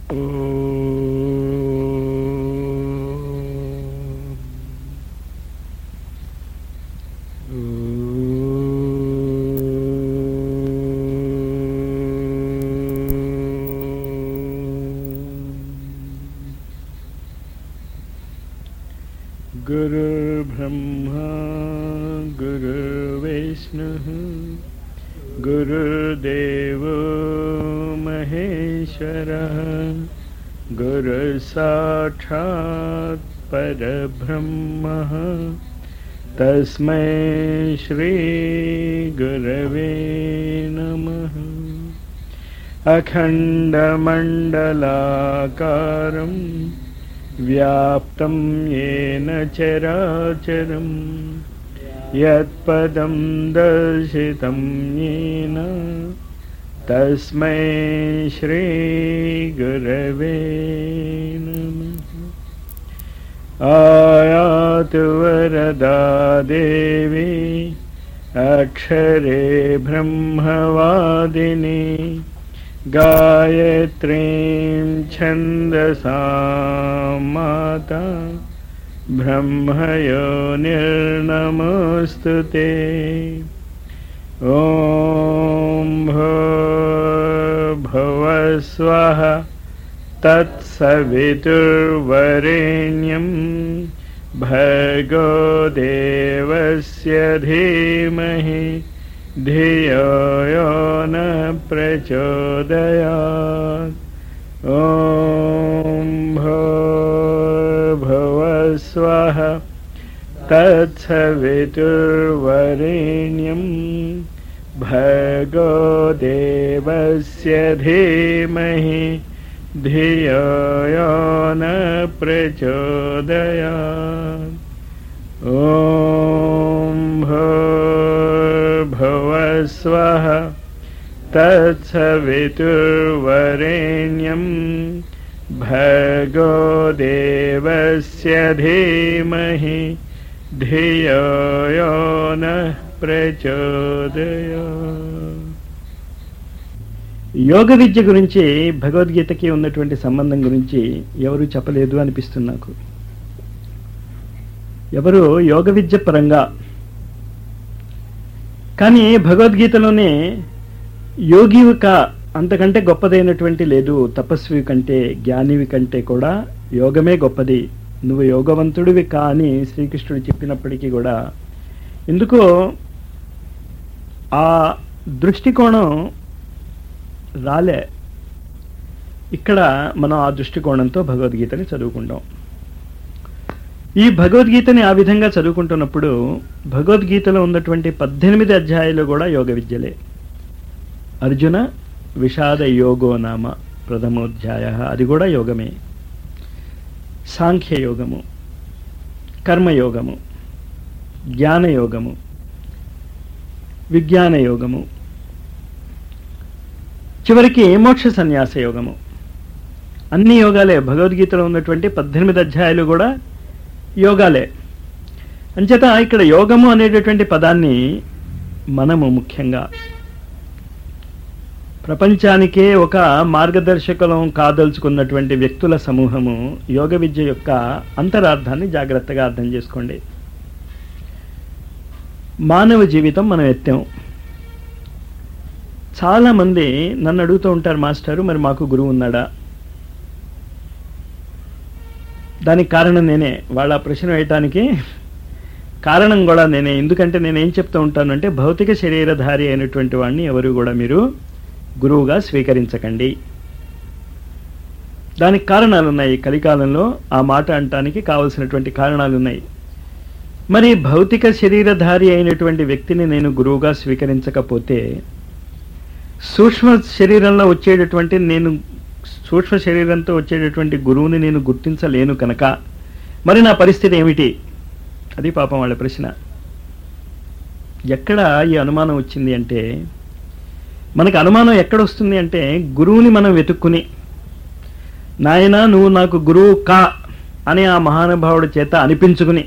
गुरुर्ब्रह्मा गुरुर्विष्णुः गुरुर्देवो महेश्वरः गुरुसाक्षात् परब्रह्मः तस्मै श्रीगुरवे नमः अखण्डमण्डलाकारम् व्याप्तं येन चराचरं यत्पदं दर्शितं येन तस्मै श्रीगुरवे नमः आयातु वरदा देवी अक्षरे ब्रह्मवादिनी गायत्रीं छन्दसा माता ब्रह्मयो निर्नमोऽस्तु ते ॐ भो भवस्वः तत्सवितुर्वरेण्यं भर्गो देवस्य धीमहि धियो यो न प्रचोदयात् ॐ भो भवस्वः तत्सवितुर्वरेण्यं भर्गो देवस्य धीमहि धियो यो न प्रचोदयात् ॐ भो भवस्वः तत्सवितुर्वरेण्यं भर्गो देवस्य धीमहि धियो यो नः ప్రచోదయా యోగ విద్య గురించి భగవద్గీతకి ఉన్నటువంటి సంబంధం గురించి ఎవరు చెప్పలేదు అనిపిస్తుంది నాకు ఎవరు యోగ విద్య పరంగా కానీ భగవద్గీతలోనే యోగివి కా అంతకంటే గొప్పదైనటువంటి లేదు తపస్వి కంటే జ్ఞానివి కంటే కూడా యోగమే గొప్పది నువ్వు యోగవంతుడివి కా అని శ్రీకృష్ణుడు చెప్పినప్పటికీ కూడా ఎందుకో ఆ దృష్టికోణం రాలే ఇక్కడ మనం ఆ దృష్టికోణంతో భగవద్గీతని చదువుకుంటాం ఈ భగవద్గీతని ఆ విధంగా చదువుకుంటున్నప్పుడు భగవద్గీతలో ఉన్నటువంటి పద్దెనిమిది అధ్యాయాలు కూడా యోగ విద్యలే అర్జున విషాద యోగో నామ ప్రథమోధ్యాయ అది కూడా యోగమే సాంఖ్యయోగము కర్మయోగము జ్ఞానయోగము విజ్ఞాన యోగము చివరికి మోక్ష సన్యాస యోగము అన్ని యోగాలే భగవద్గీతలో ఉన్నటువంటి పద్దెనిమిది అధ్యాయాలు కూడా యోగాలే అంచేత ఇక్కడ యోగము అనేటటువంటి పదాన్ని మనము ముఖ్యంగా ప్రపంచానికే ఒక మార్గదర్శకలం కాదలుచుకున్నటువంటి వ్యక్తుల సమూహము యోగ విద్య యొక్క అంతరార్థాన్ని జాగ్రత్తగా అర్థం చేసుకోండి మానవ జీవితం మనం ఎత్తాం చాలామంది నన్ను అడుగుతూ ఉంటారు మాస్టారు మరి మాకు గురువు ఉన్నాడా దానికి కారణం నేనే వాళ్ళ ప్రశ్న వేయటానికి కారణం కూడా నేనే ఎందుకంటే నేను ఏం చెప్తూ ఉంటాను అంటే భౌతిక శరీరధారి అయినటువంటి వాడిని ఎవరు కూడా మీరు గురువుగా స్వీకరించకండి దానికి కారణాలు ఉన్నాయి కలికాలంలో ఆ మాట అంటానికి కావలసినటువంటి కారణాలు ఉన్నాయి మరి భౌతిక శరీరధారి అయినటువంటి వ్యక్తిని నేను గురువుగా స్వీకరించకపోతే సూక్ష్మ శరీరంలో వచ్చేటటువంటి నేను సూక్ష్మ శరీరంతో వచ్చేటటువంటి గురువుని నేను గుర్తించలేను కనుక మరి నా పరిస్థితి ఏమిటి అది పాపం వాళ్ళ ప్రశ్న ఎక్కడ ఈ అనుమానం వచ్చింది అంటే మనకి అనుమానం ఎక్కడ వస్తుంది అంటే గురువుని మనం వెతుక్కుని నాయన నువ్వు నాకు గురువు కా అని ఆ మహానుభావుడి చేత అనిపించుకుని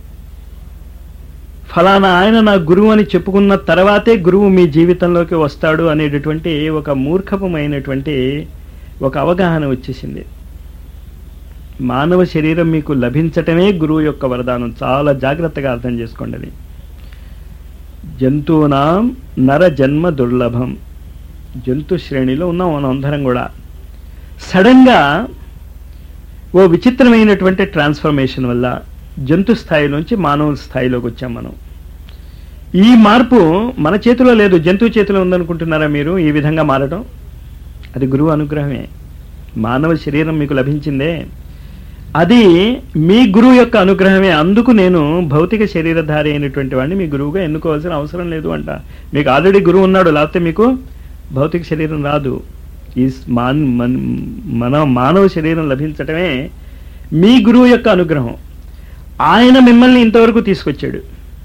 ఫలానా ఆయన నా గురువు అని చెప్పుకున్న తర్వాతే గురువు మీ జీవితంలోకి వస్తాడు అనేటటువంటి ఒక మూర్ఖపమైనటువంటి ఒక అవగాహన వచ్చేసింది మానవ శరీరం మీకు లభించటమే గురువు యొక్క వరదానం చాలా జాగ్రత్తగా అర్థం చేసుకోండి అది జంతువునాం నర జన్మ దుర్లభం జంతు శ్రేణిలో ఉన్నాం మనం అందరం కూడా సడన్గా ఓ విచిత్రమైనటువంటి ట్రాన్స్ఫర్మేషన్ వల్ల జంతు స్థాయి నుంచి మానవ స్థాయిలోకి వచ్చాం మనం ఈ మార్పు మన చేతిలో లేదు జంతువు చేతిలో ఉందనుకుంటున్నారా మీరు ఈ విధంగా మారడం అది గురువు అనుగ్రహమే మానవ శరీరం మీకు లభించిందే అది మీ గురువు యొక్క అనుగ్రహమే అందుకు నేను భౌతిక శరీరధారి అయినటువంటి వాడిని మీ గురువుగా ఎన్నుకోవాల్సిన అవసరం లేదు అంట మీకు ఆల్రెడీ గురువు ఉన్నాడు లేకపోతే మీకు భౌతిక శరీరం రాదు ఈ మాన్ మన- మన మానవ శరీరం లభించటమే మీ గురువు యొక్క అనుగ్రహం ఆయన మిమ్మల్ని ఇంతవరకు తీసుకొచ్చాడు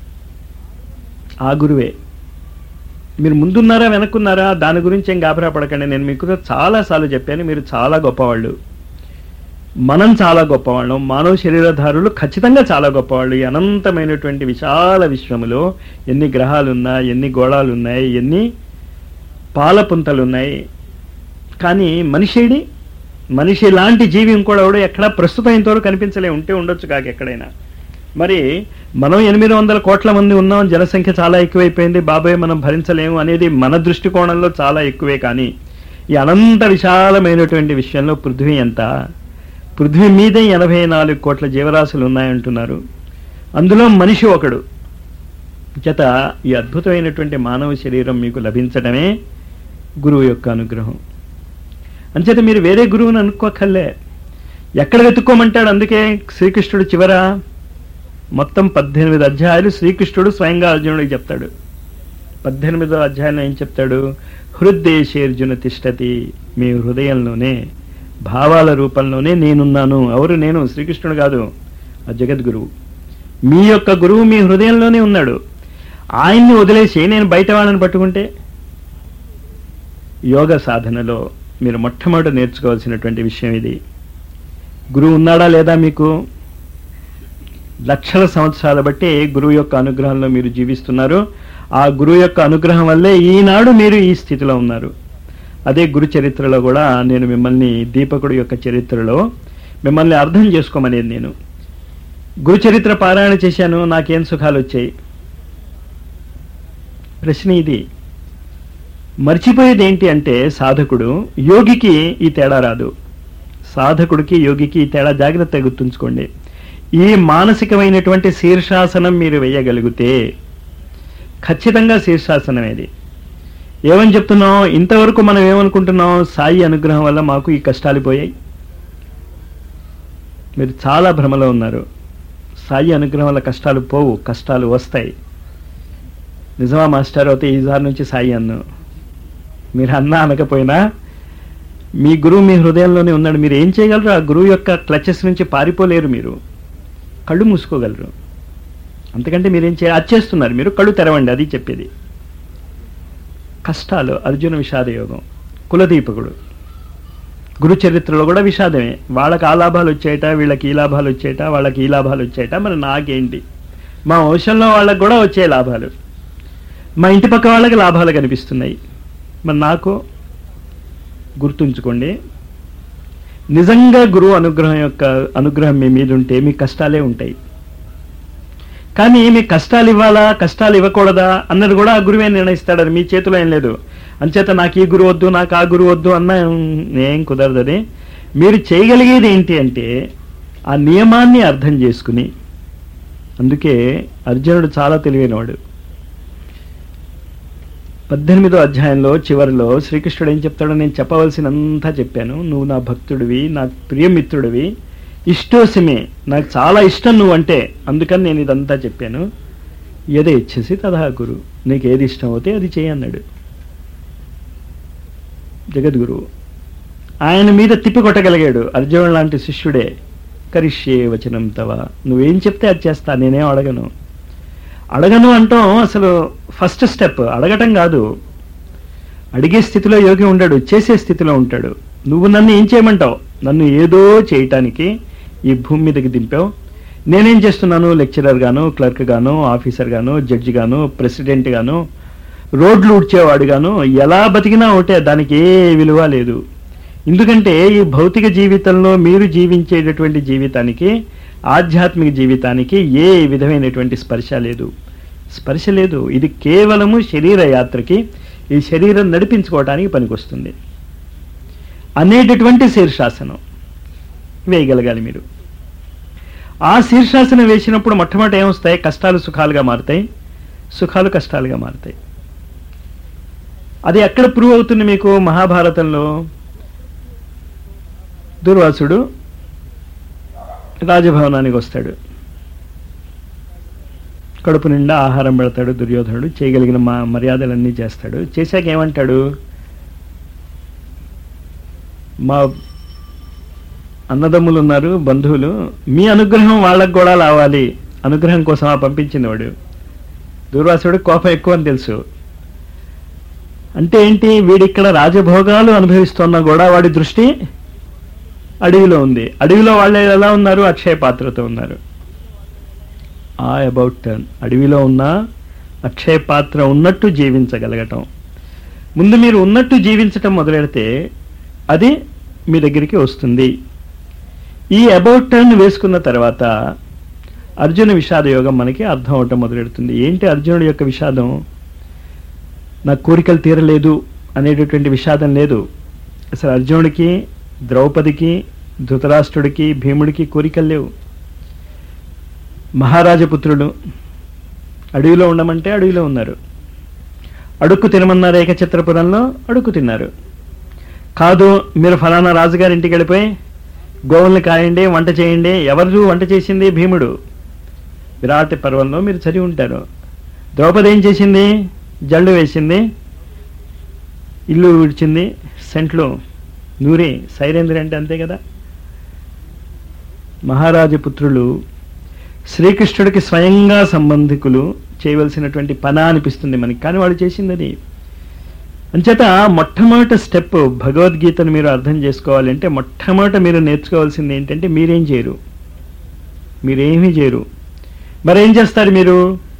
ఆ గురువే మీరు ముందున్నారా వెనక్కున్నారా దాని గురించి ఏం గాబరా పడకండి నేను మీకు చాలాసార్లు చెప్పాను మీరు చాలా గొప్పవాళ్ళు మనం చాలా గొప్పవాళ్ళం మానవ శరీరధారులు ఖచ్చితంగా చాలా గొప్పవాళ్ళు ఈ అనంతమైనటువంటి విశాల విశ్వములో ఎన్ని గ్రహాలున్నా ఎన్ని గోళాలు ఉన్నాయి ఎన్ని పాలపుంతలు ఉన్నాయి కానీ మనిషిడి మనిషి లాంటి జీవి ఇంకోడెవడో ఎక్కడా ప్రస్తుతం ఇంతవరకు కనిపించలే ఉంటే ఉండొచ్చు కాక ఎక్కడైనా మరి మనం ఎనిమిది వందల కోట్ల మంది ఉన్నాం జనసంఖ్య చాలా ఎక్కువైపోయింది బాబాయ్ మనం భరించలేము అనేది మన దృష్టికోణంలో చాలా ఎక్కువే కానీ ఈ అనంత విశాలమైనటువంటి విషయంలో పృథ్వీ ఎంత పృథ్వీ మీదే ఎనభై నాలుగు కోట్ల జీవరాశులు ఉన్నాయంటున్నారు అందులో మనిషి ఒకడు చేత ఈ అద్భుతమైనటువంటి మానవ శరీరం మీకు లభించడమే గురువు యొక్క అనుగ్రహం అంచేత మీరు వేరే గురువుని అనుకోకర్లే ఎక్కడ వెతుక్కోమంటాడు అందుకే శ్రీకృష్ణుడు చివర మొత్తం పద్దెనిమిది అధ్యాయాలు శ్రీకృష్ణుడు స్వయంగా అర్జునుడికి చెప్తాడు పద్దెనిమిదో అధ్యాయంలో ఏం చెప్తాడు హృద్దేశేర్జున తిష్టతి మీ హృదయంలోనే భావాల రూపంలోనే నేనున్నాను ఎవరు నేను శ్రీకృష్ణుడు కాదు ఆ జగద్గురువు మీ యొక్క గురువు మీ హృదయంలోనే ఉన్నాడు ఆయన్ని వదిలేసి నేను బయట వాళ్ళని పట్టుకుంటే యోగ సాధనలో మీరు మొట్టమొదట నేర్చుకోవాల్సినటువంటి విషయం ఇది గురువు ఉన్నాడా లేదా మీకు లక్షల సంవత్సరాల బట్టి గురువు యొక్క అనుగ్రహంలో మీరు జీవిస్తున్నారు ఆ గురువు యొక్క అనుగ్రహం వల్లే ఈనాడు మీరు ఈ స్థితిలో ఉన్నారు అదే గురు చరిత్రలో కూడా నేను మిమ్మల్ని దీపకుడు యొక్క చరిత్రలో మిమ్మల్ని అర్థం చేసుకోమనేది నేను గురు చరిత్ర పారాయణ చేశాను నాకేం సుఖాలు వచ్చాయి ప్రశ్న ఇది మర్చిపోయేది ఏంటి అంటే సాధకుడు యోగికి ఈ తేడా రాదు సాధకుడికి యోగికి ఈ తేడా జాగ్రత్తగా గుర్తుంచుకోండి ఈ మానసికమైనటువంటి శీర్షాసనం మీరు వేయగలిగితే ఖచ్చితంగా శీర్షాసనం ఇది ఏమని చెప్తున్నాం ఇంతవరకు మనం ఏమనుకుంటున్నాం సాయి అనుగ్రహం వల్ల మాకు ఈ కష్టాలు పోయాయి మీరు చాలా భ్రమలో ఉన్నారు సాయి అనుగ్రహం వల్ల కష్టాలు పోవు కష్టాలు వస్తాయి నిజమా మాస్టర్ అయితే ఈసారి నుంచి సాయి అన్ను మీరు అన్నా అనకపోయినా మీ గురువు మీ హృదయంలోనే ఉన్నాడు మీరు ఏం చేయగలరు ఆ గురువు యొక్క క్లచెస్ నుంచి పారిపోలేరు మీరు కళ్ళు మూసుకోగలరు అంతకంటే మీరేం చేయ అది చేస్తున్నారు మీరు కళ్ళు తెరవండి అది చెప్పేది కష్టాలు అర్జున విషాద యోగం కులదీపకుడు గురు చరిత్రలో కూడా విషాదమే వాళ్ళకి ఆ లాభాలు వచ్చాయట వీళ్ళకి ఈ లాభాలు వచ్చాయట వాళ్ళకి ఈ లాభాలు వచ్చాయట మరి నాకేంటి మా వంశంలో వాళ్ళకి కూడా వచ్చే లాభాలు మా ఇంటి పక్క వాళ్ళకి లాభాలు కనిపిస్తున్నాయి మరి నాకు గుర్తుంచుకోండి నిజంగా గురువు అనుగ్రహం యొక్క అనుగ్రహం మీ మీద ఉంటే మీ కష్టాలే ఉంటాయి కానీ మీ కష్టాలు ఇవ్వాలా కష్టాలు ఇవ్వకూడదా అన్నది కూడా ఆ గురువే నిర్ణయిస్తాడు అది మీ చేతిలో ఏం లేదు అంచేత నాకు ఈ గురువు వద్దు నాకు ఆ గురువు వద్దు అన్న ఏం కుదరదు అది మీరు చేయగలిగేది ఏంటి అంటే ఆ నియమాన్ని అర్థం చేసుకుని అందుకే అర్జునుడు చాలా తెలివైనవాడు పద్దెనిమిదో అధ్యాయంలో చివరిలో శ్రీకృష్ణుడు ఏం చెప్తాడో నేను చెప్పవలసినంతా చెప్పాను నువ్వు నా భక్తుడివి నా ప్రియమిత్రుడివి ఇష్టోసిమే నాకు చాలా ఇష్టం నువ్వు అంటే అందుకని నేను ఇదంతా చెప్పాను ఏదో ఇచ్చేసి తదా గురు నీకు ఏది ఇష్టం అవుతే అది చేయన్నాడు జగద్గురువు ఆయన మీద తిప్పి కొట్టగలిగాడు అర్జునుడు లాంటి శిష్యుడే కరిష్యే వచనం తవ నువ్వేం చెప్తే అది చేస్తా నేనేం అడగను అడగను అంటాం అసలు ఫస్ట్ స్టెప్ అడగటం కాదు అడిగే స్థితిలో యోగి ఉండడు చేసే స్థితిలో ఉంటాడు నువ్వు నన్ను ఏం చేయమంటావు నన్ను ఏదో చేయటానికి ఈ భూమి మీదకి దింపావు నేనేం చేస్తున్నాను లెక్చరర్ గాను క్లర్క్ గాను ఆఫీసర్ గాను జడ్జి గాను ప్రెసిడెంట్ గాను రోడ్లు ఉడ్చేవాడు గాను ఎలా బతికినా ఒకటే దానికి ఏ విలువ లేదు ఎందుకంటే ఈ భౌతిక జీవితంలో మీరు జీవించేటటువంటి జీవితానికి ఆధ్యాత్మిక జీవితానికి ఏ విధమైనటువంటి స్పర్శ లేదు స్పర్శ లేదు ఇది కేవలము శరీర యాత్రకి ఈ శరీరం నడిపించుకోవడానికి పనికొస్తుంది అనేటటువంటి శీర్షాసనం వేయగలగాలి మీరు ఆ శీర్షాసనం వేసినప్పుడు మొట్టమొదటి ఏమొస్తాయి కష్టాలు సుఖాలుగా మారుతాయి సుఖాలు కష్టాలుగా మారుతాయి అది ఎక్కడ ప్రూవ్ అవుతుంది మీకు మహాభారతంలో దుర్వాసుడు రాజభవనానికి వస్తాడు కడుపు నిండా ఆహారం పెడతాడు దుర్యోధనుడు చేయగలిగిన మా మర్యాదలన్నీ చేస్తాడు చేశాక ఏమంటాడు మా అన్నదమ్ములు ఉన్నారు బంధువులు మీ అనుగ్రహం వాళ్ళకు కూడా రావాలి అనుగ్రహం కోసం ఆ పంపించింది వాడు దూర్వాసుడు కోపం ఎక్కువ అని తెలుసు అంటే ఏంటి వీడిక్కడ రాజభోగాలు అనుభవిస్తున్నా కూడా వాడి దృష్టి అడవిలో ఉంది అడవిలో వాళ్ళు ఎలా ఉన్నారు అక్షయ పాత్రతో ఉన్నారు ఆ అబౌట్ టర్న్ అడవిలో ఉన్న అక్షయ పాత్ర ఉన్నట్టు జీవించగలగటం ముందు మీరు ఉన్నట్టు జీవించటం మొదలెడితే అది మీ దగ్గరికి వస్తుంది ఈ అబౌట్ టర్న్ వేసుకున్న తర్వాత అర్జున విషాద యోగం మనకి అర్థం అవటం మొదలెడుతుంది ఏంటి అర్జునుడి యొక్క విషాదం నా కోరికలు తీరలేదు అనేటటువంటి విషాదం లేదు అసలు అర్జునుడికి ద్రౌపదికి ధృతరాష్ట్రుడికి భీముడికి కోరికలు లేవు మహారాజపుత్రుడు అడవిలో ఉండమంటే అడవిలో ఉన్నారు అడుక్కు తినమన్నారు ఏకచిత్రపురంలో అడుక్కు తిన్నారు కాదు మీరు ఫలానా రాజుగారి ఇంటికి వెళ్ళిపోయి గోవుల్ని కాయండి వంట చేయండి ఎవరు వంట చేసింది భీముడు విరాట్ పర్వంలో మీరు చదివి ఉంటారు ద్రౌపది ఏం చేసింది జల్లు వేసింది ఇల్లు విడిచింది సెంట్లు నూరి సైరేంద్ర అంటే అంతే కదా మహారాజపుత్రులు శ్రీకృష్ణుడికి స్వయంగా సంబంధికులు చేయవలసినటువంటి పన అనిపిస్తుంది మనకి కానీ వాళ్ళు చేసింది అది అంచేత మొట్టమొదటి స్టెప్ భగవద్గీతను మీరు అర్థం చేసుకోవాలంటే మొట్టమొదట మీరు నేర్చుకోవాల్సింది ఏంటంటే మీరేం చేయరు మీరేమీ చేయరు మరేం చేస్తారు మీరు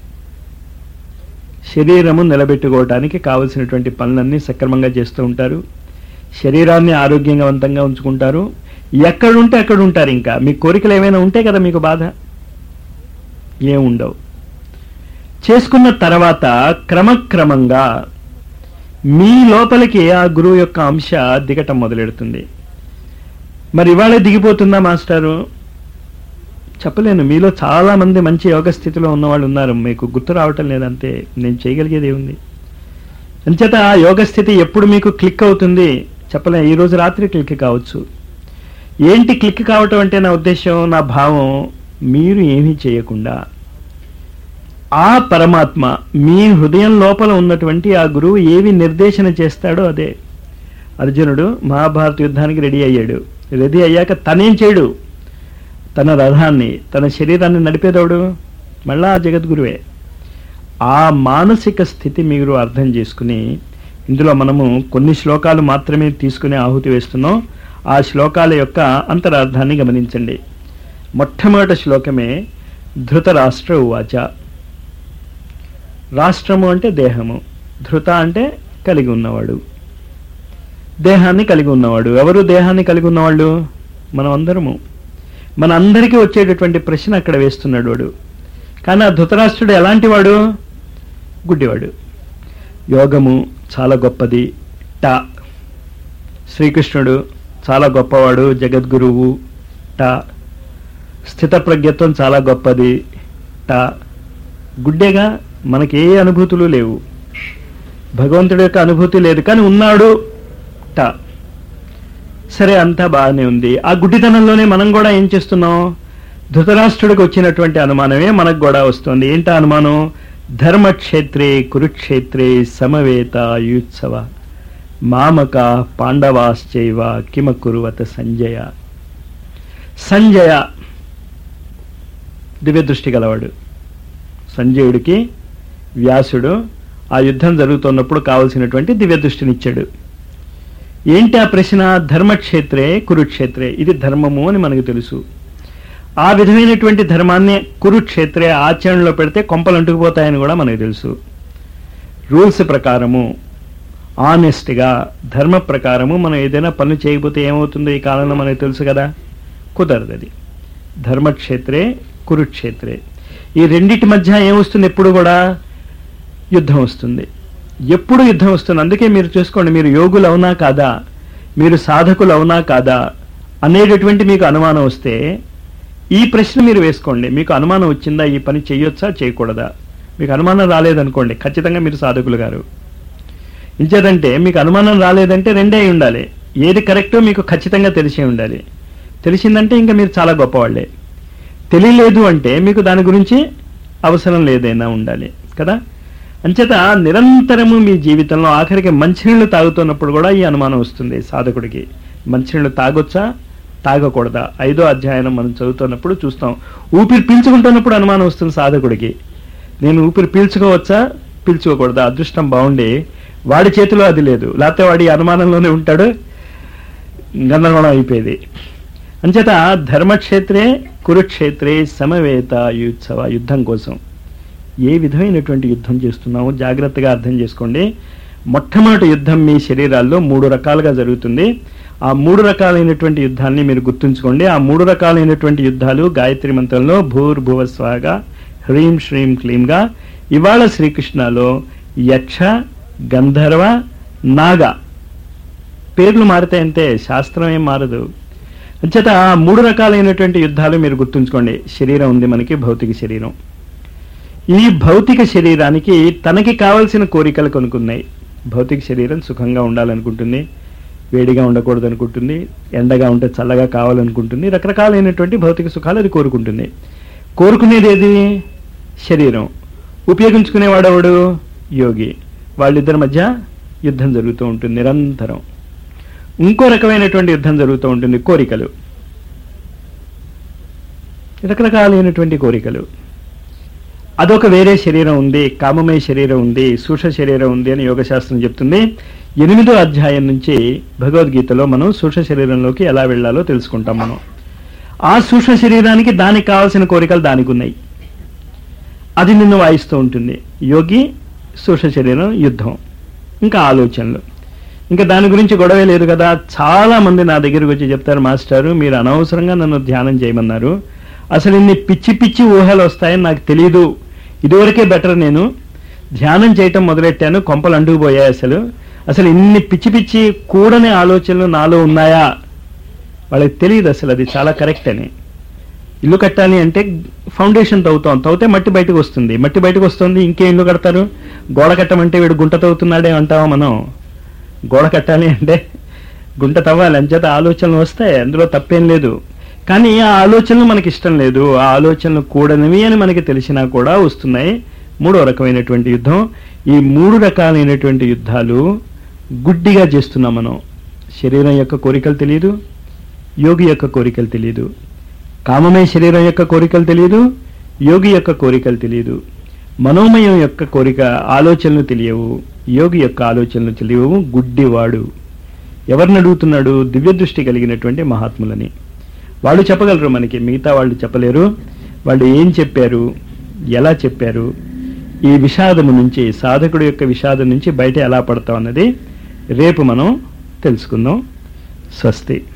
శరీరము నిలబెట్టుకోవడానికి కావలసినటువంటి పనులన్నీ సక్రమంగా చేస్తూ ఉంటారు శరీరాన్ని ఆరోగ్యవంతంగా ఉంచుకుంటారు ఎక్కడుంటే అక్కడ ఉంటారు ఇంకా మీ కోరికలు ఏమైనా ఉంటే కదా మీకు బాధ ఏం ఉండవు చేసుకున్న తర్వాత క్రమక్రమంగా మీ లోపలికి ఆ గురువు యొక్క అంశ దిగటం మొదలెడుతుంది మరి ఇవాళే దిగిపోతుందా మాస్టారు చెప్పలేను మీలో చాలా మంది మంచి యోగ స్థితిలో ఉన్నవాళ్ళు ఉన్నారు మీకు గుర్తు రావటం లేదంతే నేను చేయగలిగేది ఏముంది అంచేత ఆ యోగ స్థితి ఎప్పుడు మీకు క్లిక్ అవుతుంది చెప్పలేను ఈ రోజు రాత్రి క్లిక్ కావచ్చు ఏంటి క్లిక్ కావటం అంటే నా ఉద్దేశం నా భావం మీరు ఏమీ చేయకుండా ఆ పరమాత్మ మీ హృదయం లోపల ఉన్నటువంటి ఆ గురువు ఏవి నిర్దేశన చేస్తాడో అదే అర్జునుడు మహాభారత యుద్ధానికి రెడీ అయ్యాడు రెడీ అయ్యాక తనేం చేయడు తన రథాన్ని తన శరీరాన్ని నడిపేదోడు మళ్ళా ఆ జగద్గురువే ఆ మానసిక స్థితి మీరు అర్థం చేసుకుని ఇందులో మనము కొన్ని శ్లోకాలు మాత్రమే తీసుకుని ఆహుతి వేస్తున్నాం ఆ శ్లోకాల యొక్క అంతరార్థాన్ని గమనించండి మొట్టమొదటి శ్లోకమే ధృతరాష్ట్ర ఉవాచ రాష్ట్రము అంటే దేహము ధృత అంటే కలిగి ఉన్నవాడు దేహాన్ని కలిగి ఉన్నవాడు ఎవరు దేహాన్ని కలిగి ఉన్నవాళ్ళు మనం అందరము మన అందరికీ వచ్చేటటువంటి ప్రశ్న అక్కడ వేస్తున్నాడు వాడు కానీ ఆ ధృతరాష్ట్రుడు ఎలాంటి వాడు గుడ్డివాడు యోగము చాలా గొప్పది టా శ్రీకృష్ణుడు చాలా గొప్పవాడు జగద్గురువు టా స్థితప్రజ్ఞత్వం చాలా గొప్పది టా గుడ్డేగా మనకి ఏ అనుభూతులు లేవు భగవంతుడి యొక్క అనుభూతి లేదు కానీ ఉన్నాడు టా సరే అంతా బాగానే ఉంది ఆ గుడ్డితనంలోనే మనం కూడా ఏం చేస్తున్నాం ధృతరాష్ట్రుడికి వచ్చినటువంటి అనుమానమే మనకు కూడా వస్తుంది ఏంటా అనుమానం ధర్మక్షేత్రే కురుక్షేత్రే సమవేత యుత్సవ మామక పాండవాశ్చైవ కిమ కురువత సంజయ సంజయ దివ్యదృష్టి గలవాడు సంజయుడికి వ్యాసుడు ఆ యుద్ధం జరుగుతున్నప్పుడు కావలసినటువంటి దివ్యదృష్టినిచ్చాడు ఏంటి ఆ ప్రశ్న ధర్మక్షేత్రే కురుక్షేత్రే ఇది ధర్మము అని మనకు తెలుసు ఆ విధమైనటువంటి ధర్మాన్ని కురుక్షేత్రే ఆచరణలో పెడితే కొంపలు అంటుకుపోతాయని కూడా మనకు తెలుసు రూల్స్ ప్రకారము ఆనెస్ట్గా ధర్మ ప్రకారము మనం ఏదైనా పనులు చేయకపోతే ఏమవుతుందో ఈ కాలంలో మనకు తెలుసు కదా కుదరదు అది ధర్మక్షేత్రే కురుక్షేత్రే ఈ రెండిటి మధ్య ఏమొస్తుంది ఎప్పుడు కూడా యుద్ధం వస్తుంది ఎప్పుడు యుద్ధం వస్తుంది అందుకే మీరు చూసుకోండి మీరు యోగులు అవునా కాదా మీరు సాధకులు అవునా కాదా అనేటటువంటి మీకు అనుమానం వస్తే ఈ ప్రశ్న మీరు వేసుకోండి మీకు అనుమానం వచ్చిందా ఈ పని చేయొచ్చా చేయకూడదా మీకు అనుమానం రాలేదనుకోండి ఖచ్చితంగా మీరు సాధకులు గారు ఇంచేదంటే మీకు అనుమానం రాలేదంటే రెండే అయి ఉండాలి ఏది కరెక్టో మీకు ఖచ్చితంగా తెలిసే ఉండాలి తెలిసిందంటే ఇంకా మీరు చాలా గొప్పవాళ్ళే తెలియలేదు అంటే మీకు దాని గురించి అవసరం లేదైనా ఉండాలి కదా అంచేత నిరంతరము మీ జీవితంలో ఆఖరికి మంచినీళ్ళు తాగుతున్నప్పుడు కూడా ఈ అనుమానం వస్తుంది సాధకుడికి మంచినీళ్ళు తాగొచ్చా తాగకూడదా ఐదో అధ్యాయం మనం చదువుతున్నప్పుడు చూస్తాం ఊపిరి పీల్చుకుంటున్నప్పుడు అనుమానం వస్తుంది సాధకుడికి నేను ఊపిరి పీల్చుకోవచ్చా పీల్చుకోకూడదా అదృష్టం బాగుండి వాడి చేతిలో అది లేదు లేకపోతే వాడి అనుమానంలోనే ఉంటాడు గందరగోళం అయిపోయేది అంచేత ధర్మక్షేత్రే కురుక్షేత్రే సమవేత యుత్సవ యుద్ధం కోసం ఏ విధమైనటువంటి యుద్ధం చేస్తున్నామో జాగ్రత్తగా అర్థం చేసుకోండి మొట్టమొదటి యుద్ధం మీ శరీరాల్లో మూడు రకాలుగా జరుగుతుంది ఆ మూడు రకాలైనటువంటి యుద్ధాన్ని మీరు గుర్తుంచుకోండి ఆ మూడు రకాలైనటువంటి యుద్ధాలు గాయత్రి మంత్రంలో భూర్భువ స్వాగా హ్రీం శ్రీం క్లీంగా ఇవాళ శ్రీకృష్ణలో యక్ష గంధర్వ నాగ పేర్లు మారుతాయంటే శాస్త్రం ఏం మారదు అంచేత ఆ మూడు రకాలైనటువంటి యుద్ధాలు మీరు గుర్తుంచుకోండి శరీరం ఉంది మనకి భౌతిక శరీరం ఈ భౌతిక శరీరానికి తనకి కావలసిన కోరికలు కొనుక్కున్నాయి భౌతిక శరీరం సుఖంగా ఉండాలనుకుంటుంది వేడిగా ఉండకూడదు అనుకుంటుంది ఎండగా ఉంటే చల్లగా కావాలనుకుంటుంది రకరకాలైనటువంటి భౌతిక సుఖాలు అది కోరుకుంటుంది కోరుకునేది ఏది శరీరం ఉపయోగించుకునేవాడెవడు యోగి వాళ్ళిద్దరి మధ్య యుద్ధం జరుగుతూ ఉంటుంది నిరంతరం ఇంకో రకమైనటువంటి యుద్ధం జరుగుతూ ఉంటుంది కోరికలు రకరకాలైనటువంటి కోరికలు అదొక వేరే శరీరం ఉంది కామమయ శరీరం ఉంది సూష శరీరం ఉంది అని యోగశాస్త్రం చెప్తుంది ఎనిమిదో అధ్యాయం నుంచి భగవద్గీతలో మనం సూష శరీరంలోకి ఎలా వెళ్ళాలో తెలుసుకుంటాం మనం ఆ సూక్ష్మ శరీరానికి దానికి కావాల్సిన కోరికలు దానికి ఉన్నాయి అది నిన్ను వాయిస్తూ ఉంటుంది యోగి సూక్ష్మ శరీరం యుద్ధం ఇంకా ఆలోచనలు ఇంకా దాని గురించి గొడవే లేదు కదా చాలా మంది నా దగ్గరికి వచ్చి చెప్తారు మాస్టారు మీరు అనవసరంగా నన్ను ధ్యానం చేయమన్నారు అసలు ఇన్ని పిచ్చి పిచ్చి ఊహలు వస్తాయని నాకు తెలియదు ఇదివరకే బెటర్ నేను ధ్యానం చేయటం మొదలెట్టాను కొంపలు అంటుకుపోయాయి అసలు అసలు ఇన్ని పిచ్చి పిచ్చి కూడని ఆలోచనలు నాలో ఉన్నాయా వాళ్ళకి తెలియదు అసలు అది చాలా కరెక్ట్ అని ఇల్లు కట్టాలి అంటే ఫౌండేషన్ తవ్వుతాం తవ్వుతే మట్టి బయటకు వస్తుంది మట్టి బయటకు వస్తుంది ఇంకే ఇల్లు కడతారు గోడ కట్టమంటే వీడు గుంట తవ్వుతున్నాడే అంటావా మనం గోడ కట్టాలి అంటే గుంట తవ్వాలి అంచేత ఆలోచనలు వస్తాయి అందులో తప్పేం లేదు కానీ ఆ ఆలోచనలు మనకి ఇష్టం లేదు ఆ ఆలోచనలు కూడనివి అని మనకి తెలిసినా కూడా వస్తున్నాయి మూడో రకమైనటువంటి యుద్ధం ఈ మూడు రకాలైనటువంటి యుద్ధాలు గుడ్డిగా చేస్తున్నాం మనం శరీరం యొక్క కోరికలు తెలియదు యోగి యొక్క కోరికలు తెలియదు కామమయ శరీరం యొక్క కోరికలు తెలియదు యోగి యొక్క కోరికలు తెలియదు మనోమయం యొక్క కోరిక ఆలోచనలు తెలియవు యోగి యొక్క ఆలోచనలు తెలియవు గుడ్డివాడు ఎవరిని అడుగుతున్నాడు దివ్య దృష్టి కలిగినటువంటి మహాత్ములని వాళ్ళు చెప్పగలరు మనకి మిగతా వాళ్ళు చెప్పలేరు వాళ్ళు ఏం చెప్పారు ఎలా చెప్పారు ఈ విషాదము నుంచి సాధకుడు యొక్క విషాదం నుంచి బయట ఎలా పడతాం అన్నది రేపు మనం తెలుసుకుందాం స్వస్తి